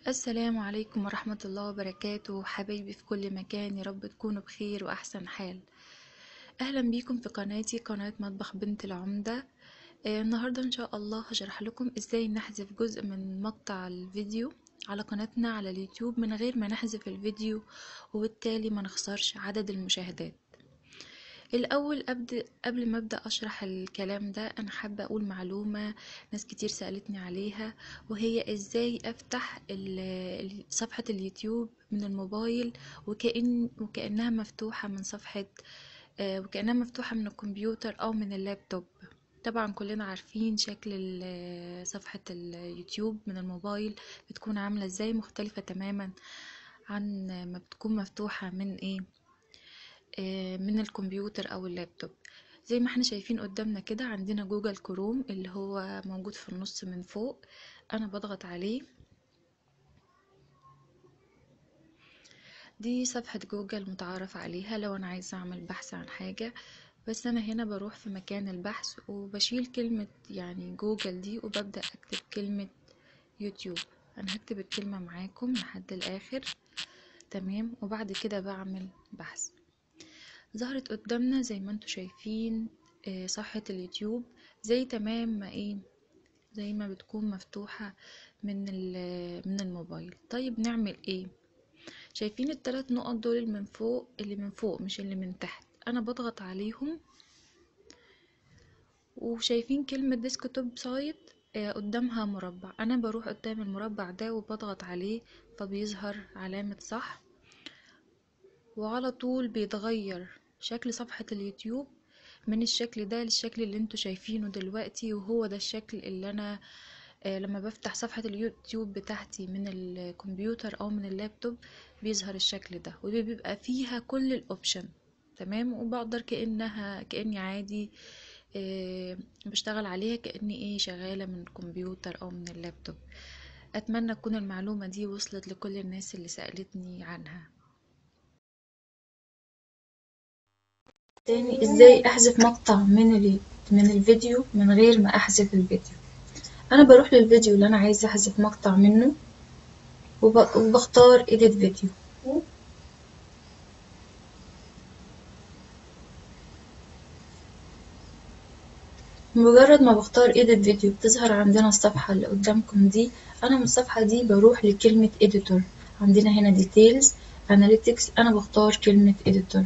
السلام عليكم ورحمة الله وبركاته حبايبي في كل مكان يا رب تكونوا بخير وأحسن حال أهلا بيكم في قناتي قناة مطبخ بنت العمدة آه، النهاردة إن شاء الله هشرح لكم إزاي نحذف جزء من مقطع الفيديو على قناتنا على اليوتيوب من غير ما نحذف الفيديو وبالتالي ما نخسرش عدد المشاهدات الأول أبدأ قبل ما أبدأ أشرح الكلام ده أنا حابة أقول معلومة ناس كتير سألتني عليها وهي إزاي أفتح ال- ال- صفحة اليوتيوب من الموبايل وكأن وكأنها مفتوحة من صفحة آه، وكأنها مفتوحة من الكمبيوتر أو من اللابتوب طبعا كلنا عارفين شكل ال- صفحة اليوتيوب من الموبايل بتكون عاملة ازاي مختلفة تماما عن ما بتكون مفتوحة من ايه آه، من الكمبيوتر او اللابتوب زي ما احنا شايفين قدامنا كده عندنا جوجل كروم اللي هو موجود في النص من فوق انا بضغط عليه دي صفحة جوجل متعارف عليها لو انا عايزة اعمل بحث عن حاجة بس انا هنا بروح في مكان البحث وبشيل كلمة يعني جوجل دي وببدأ اكتب كلمة يوتيوب انا هكتب الكلمة معاكم لحد الاخر تمام وبعد كده بعمل بحث ظهرت قدامنا زي ما انتوا شايفين آه، صفحة اليوتيوب زي تمام ما ايه زي ما بتكون مفتوحة من ال- من الموبايل طيب نعمل ايه شايفين الثلاث نقط دول اللي من فوق اللي من فوق مش اللي من تحت انا بضغط عليهم وشايفين كلمة ديسكتوب سايت آه، قدامها مربع انا بروح قدام المربع ده وبضغط عليه فبيظهر علامة صح وعلى طول بيتغير شكل صفحة اليوتيوب من الشكل ده للشكل اللي انتوا شايفينه دلوقتي وهو ده الشكل اللي انا آه، لما بفتح صفحة اليوتيوب بتاعتي من الكمبيوتر او من اللابتوب بيظهر الشكل ده وبيبقى فيها كل الاوبشن تمام وبقدر كأنها كأني عادي آه، بشتغل عليها كأني ايه شغالة من الكمبيوتر او من اللابتوب اتمنى تكون المعلومة دي وصلت لكل الناس اللي سألتني عنها تاني ازاي احذف مقطع من ال... من الفيديو من غير ما احذف الفيديو انا بروح للفيديو اللي انا عايزه احذف مقطع منه وب... وبختار edit فيديو مجرد ما بختار edit فيديو بتظهر عندنا الصفحة اللي قدامكم دي انا من الصفحة دي بروح لكلمة editor عندنا هنا details analytics انا بختار كلمة editor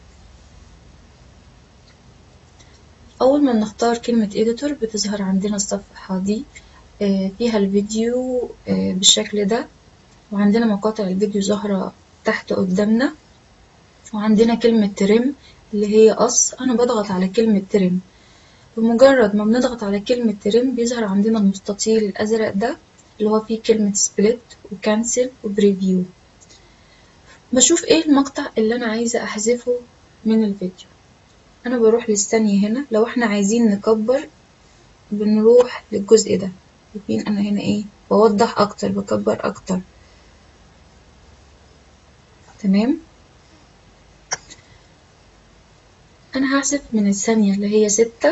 أول ما نختار كلمة editor بتظهر عندنا الصفحة دي آه، فيها الفيديو آه، بالشكل ده وعندنا مقاطع الفيديو ظاهرة تحت قدامنا وعندنا كلمة ترم اللي هي قص أنا بضغط على كلمة ترم بمجرد ما بنضغط على كلمة ترم بيظهر عندنا المستطيل الأزرق ده اللي هو فيه كلمة سبليت وكانسل وبريفيو بشوف ايه المقطع اللي أنا عايزة أحذفه من الفيديو أنا بروح للثانية هنا لو احنا عايزين نكبر بنروح للجزء ده شايفين أنا هنا ايه بوضح أكتر بكبر أكتر تمام أنا هحذف من الثانية اللي هي ستة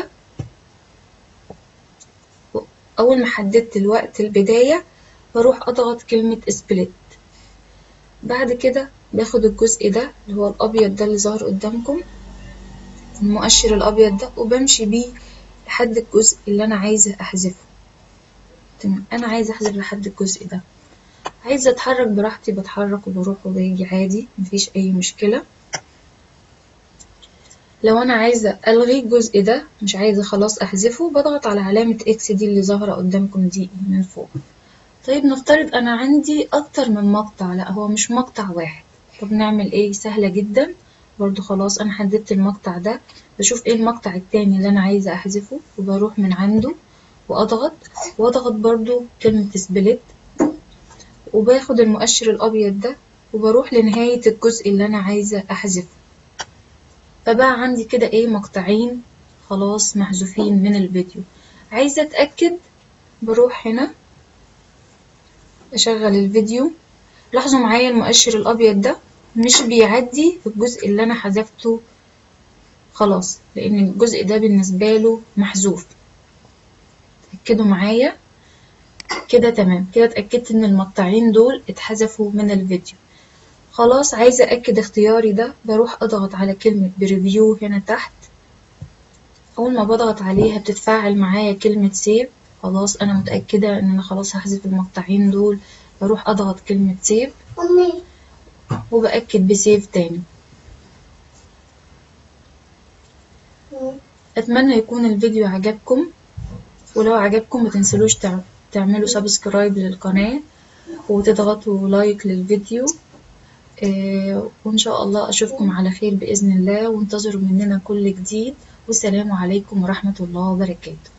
أول ما حددت الوقت البداية بروح أضغط كلمة سبليت بعد كده باخد الجزء ده اللي هو الأبيض ده اللي ظهر قدامكم المؤشر الأبيض ده وبمشي بيه لحد الجزء اللي أنا عايزة أحذفه تمام أنا عايزة أحذف لحد الجزء ده عايزة أتحرك براحتي بتحرك وبروح وباجي عادي مفيش أي مشكلة لو أنا عايزة ألغي الجزء ده مش عايزة خلاص أحذفه بضغط على علامة إكس دي اللي ظاهرة قدامكم دي من فوق طيب نفترض أنا عندي أكتر من مقطع لا هو مش مقطع واحد طب نعمل إيه سهلة جدا برضو خلاص أنا حددت المقطع ده بشوف إيه المقطع التاني اللي أنا عايزة أحذفه وبروح من عنده وأضغط وأضغط برضو كلمة سبليت وباخد المؤشر الأبيض ده وبروح لنهاية الجزء اللي أنا عايزة أحذفه فبقى عندي كده إيه مقطعين خلاص محذوفين من الفيديو عايزة أتأكد بروح هنا أشغل الفيديو لاحظوا معايا المؤشر الأبيض ده مش بيعدي في الجزء اللي أنا حذفته خلاص لأن الجزء ده بالنسبة له محذوف تأكدوا معايا كده تمام كده اتأكدت ان المقطعين دول اتحذفوا من الفيديو خلاص عايزة أكد اختياري ده بروح أضغط على كلمة بريفيو هنا تحت أول ما بضغط عليها بتتفاعل معايا كلمة سيف خلاص أنا متأكدة إن أنا خلاص هحذف المقطعين دول بروح أضغط كلمة سيف وبأكد بسيف تاني أتمنى يكون الفيديو عجبكم ولو عجبكم متنسلوش تعملوا سبسكرايب للقناة وتضغطوا لايك للفيديو آه، وإن شاء الله أشوفكم على خير بإذن الله وانتظروا مننا كل جديد والسلام عليكم ورحمة الله وبركاته